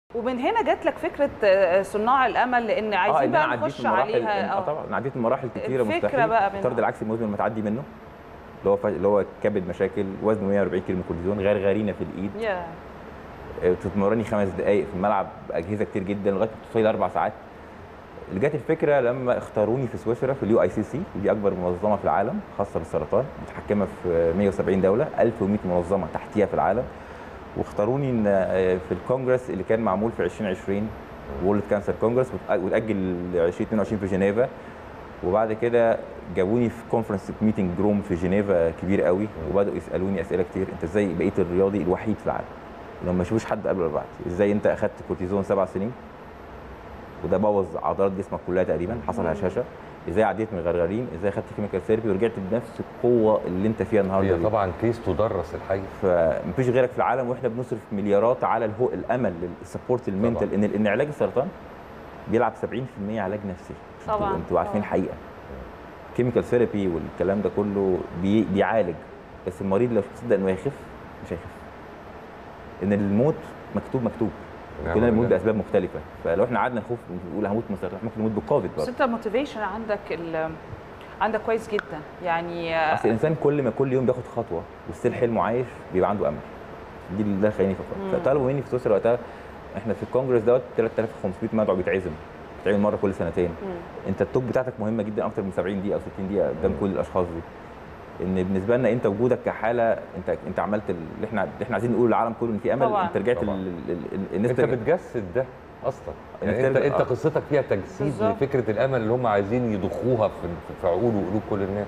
ومن هنا جات لك فكره آه، صناع الامل لان عايزين إن أنا بقى عديت نخش مراحل- عليها اه طبعا أنا عديت مراحل كتيره الفكرة مستحيل بقى منها. الطرد العكسي المزمن لما تعدي منه اللي هو ف- اللي هو كبد مشاكل وزنه 140 كيلو كورتيزون غرغرينه في الايد يا آه، بتتمرني خمس دقائق في الملعب باجهزه كتير جدا لغايه ما توصلي اربع ساعات اللي جت الفكره لما اختاروني في سويسرا في اليو اي سي سي ودي اكبر منظمه في العالم خاصه بالسرطان متحكمه في 170 دوله 1100 منظمه تحتيها في العالم واختاروني ان آه، في الكونجرس اللي كان معمول في 2020 وورلد كانسر كونجرس وتاجل ل 2022 في جنيفا وبعد كده جابوني في كونفرنس ميتنج روم في جنيفا كبير قوي وبداوا يسالوني اسئله كتير انت ازاي بقيت الرياضي الوحيد في العالم لو ما يشوفوش حد قبل ولا بعد ازاي انت اخدت كورتيزون سبع سنين وده بوظ عضلات جسمك كلها تقريبا حصل هشاشه ازاي عديت من الغرغرين ازاي خدت كيميكال ثيرابي ورجعت بنفس القوه اللي انت فيها النهارده هي دي. طبعا كيس تدرس الحقيقه فمفيش غيرك في العالم واحنا بنصرف مليارات على الهو الامل السبورت المنتال ان ان علاج السرطان بيلعب 70% علاج نفسي انتوا- طبعاً، انتوا عارفين طبعاً. الحقيقه كيميكال ثيرابي والكلام ده كله بي بيعالج بس المريض لو مش مصدق انه هيخف مش هيخف ان الموت مكتوب مكتوب نعم كلنا بنموت بالله. باسباب مختلفه فلو احنا قعدنا نخوف نقول هموت من السرطان ممكن نموت بالكوفيد بس برضه انت الموتيفيشن عندك ال... عندك كويس جدا يعني آه، اصل الانسان كل ما كل يوم بياخد خطوه وستيل حلمه عايش بيبقى عنده امل دي اللي ده خليني مم. فقط فطلبوا مني في سويسرا وقتها احنا في الكونجرس دوت 3500 مدعو بيتعزم بيتعمل مره كل سنتين مم. انت التوك بتاعتك مهمه جدا اكتر من 70 دقيقه او 60 دقيقه قدام كل الاشخاص دي ان بالنسبه لنا انت وجودك كحاله انت انت عملت اللي احنا اللي احنا عايزين نقول للعالم كله ان في امل طبعاً. انت رجعت طبعاً. ال- ال- ال- الناس انت ترجع- بتجسد ده اصلا إنك يعني انت ترجع- انت آه. قصتك فيها تجسيد بالظبط. لفكره الامل اللي هم عايزين يضخوها في في عقول وقلوب كل الناس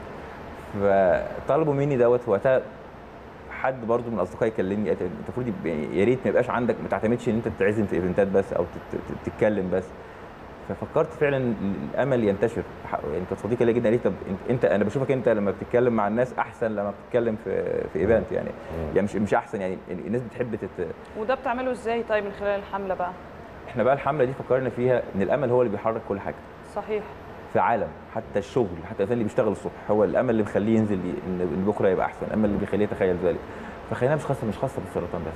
فطلبوا مني دوت وقتها حد برضو من اصدقائي كلمني قال انت المفروض يبقى- يا ريت ما يبقاش عندك ما تعتمدش ان انت تتعزم في ايفنتات بس او تت- تت- تتكلم بس ففكرت فعلا الامل ينتشر يعني كانت صديقه ليا جدا قالت لي طب انت, انت انا بشوفك انت لما بتتكلم مع الناس احسن لما بتتكلم في في ايفنت يعني يعني مش مش احسن يعني الناس بتحب تت... وده بتعمله ازاي طيب من خلال الحمله بقى احنا بقى الحمله دي فكرنا فيها ان الامل هو اللي بيحرك كل حاجه صحيح في العالم حتى الشغل حتى الانسان اللي بيشتغل الصبح هو الامل اللي بيخليه ينزل ي- ان إن بكره يبقى احسن الامل اللي بيخليه يتخيل ذلك فخلينا مش خاصه مش خاصه بالسرطان بس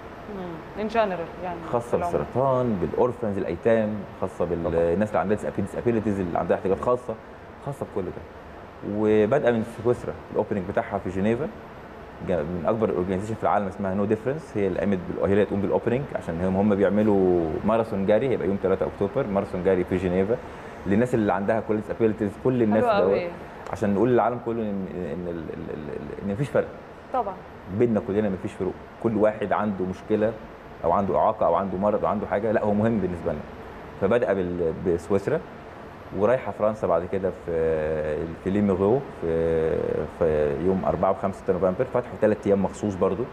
ان جنرال يعني خاصه في العموم. بالسرطان بالاورفنز الايتام خاصه بالناس اللي عندها ديسابيلتيز اللي عندها احتياجات خاصه خاصه بكل ده وبادئه من سويسرا الاوبننج بتاعها في جنيفا جا- من اكبر اورجانيزيشن في العالم اسمها نو ديفرنس هي اللي قامت بال- هي اللي هتقوم بالاوبننج عشان هم هم بيعملوا ماراثون جاري هيبقى يوم 3 اكتوبر ماراثون جاري في جنيفا للناس اللي عندها كل ديسابيلتيز كل الناس حلو دوت قوي عشان نقول للعالم كله ان ان ال- ال- ال- ان مفيش فرق طبعا بيننا كلنا مفيش فروق كل واحد عنده مشكله او عنده اعاقه او عنده مرض او عنده حاجه لا هو مهم بالنسبه لنا فبدا بال- بسويسرا ورايحه فرنسا بعد كده في في ليميغو في في يوم 4 و5 نوفمبر فتحوا ثلاث ايام مخصوص برضو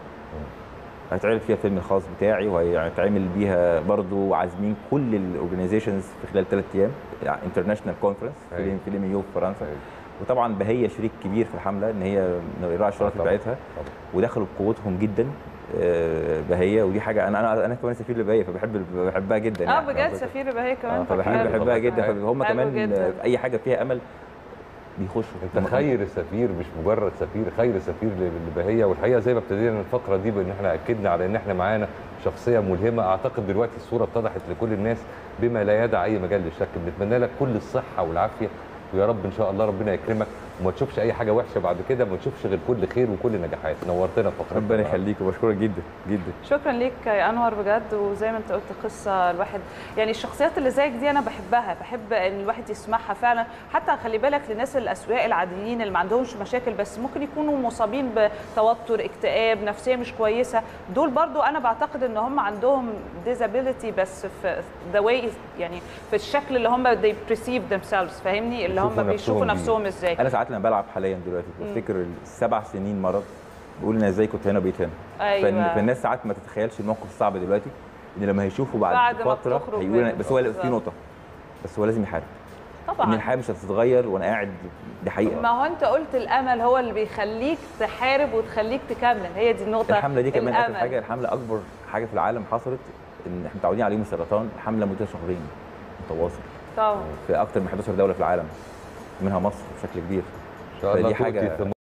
هيتعرض فيها الفيلم الخاص بتاعي وهيتعمل بيها برضو عازمين كل الاورجنايزيشنز في خلال ثلاث ايام انترناشونال كونفرنس في أيوة. في ليميغو في فرنسا أيوة. وطبعا بهيه شريك كبير في الحمله ان هي من راعي الشرف طبعاً. بتاعتها طبعاً. ودخلوا بقوتهم جدا آه، بهيه ودي حاجه انا انا انا كمان سفير لبهيه فبحب بحبها جدا اه يعني. بجد سفير بهي اه كمان فبحب حلو. بحبها جدا حلو. فهم حلو كمان جدا. آه، في اي حاجه فيها امل بيخشوا انت خير سفير مش مجرد سفير خير سفير للبهيه والحقيقه زي ما ابتدينا الفقره دي بان احنا اكدنا على ان احنا معانا شخصيه ملهمه اعتقد دلوقتي الصوره اتضحت لكل الناس بما لا يدع اي مجال للشك بنتمنى لك كل الصحه والعافيه ويا رب ان شاء الله ربنا يكرمك وما تشوفش اي حاجه وحشه بعد كده ما تشوفش غير كل خير وكل نجاحات نورتنا فقره ربنا يخليك وبشكرك جدا جدا شكرا ليك يا انور بجد وزي ما انت قلت قصه الواحد يعني الشخصيات اللي زيك دي انا بحبها بحب ان الواحد يسمعها فعلا حتى خلي بالك للناس الاسوياء العاديين اللي ما عندهمش مشاكل بس ممكن يكونوا مصابين بتوتر اكتئاب نفسيه مش كويسه دول برضو انا بعتقد ان هم عندهم ديزابيليتي بس في ذا واي يعني في الشكل اللي هم they perceive themselves فاهمني اللي هم بيشوفوا بيشوفوا نفسهم نفسهم ازاي انا ساعات لما بلعب حاليا دلوقتي بفتكر السبع سنين مرض بقول انا ازاي كنت هنا وبقيت هنا أيوة. فالن- فالناس ساعات ما تتخيلش الموقف الصعب دلوقتي ان لما هيشوفوا بعد, بعد ما فتره بتخرج هيقولوا منه. أنا- بس هو بالظبط. في نقطه بس هو لازم يحارب ان طبعا الحياه مش هتتغير وانا قاعد دي حقيقه ما هو انت قلت الامل هو اللي بيخليك تحارب وتخليك تكمل هي دي النقطه الحمله دي كمان اخر الأمل. حاجه الحمله اكبر حاجه في العالم حصلت ان احنا متعودين على يوم السرطان حمله مدتها شهرين متواصل طبعا في اكتر من 11 دوله في العالم منها مصر بشكل كبير ان شاء الله فدي حاجة- تؤتي ثمار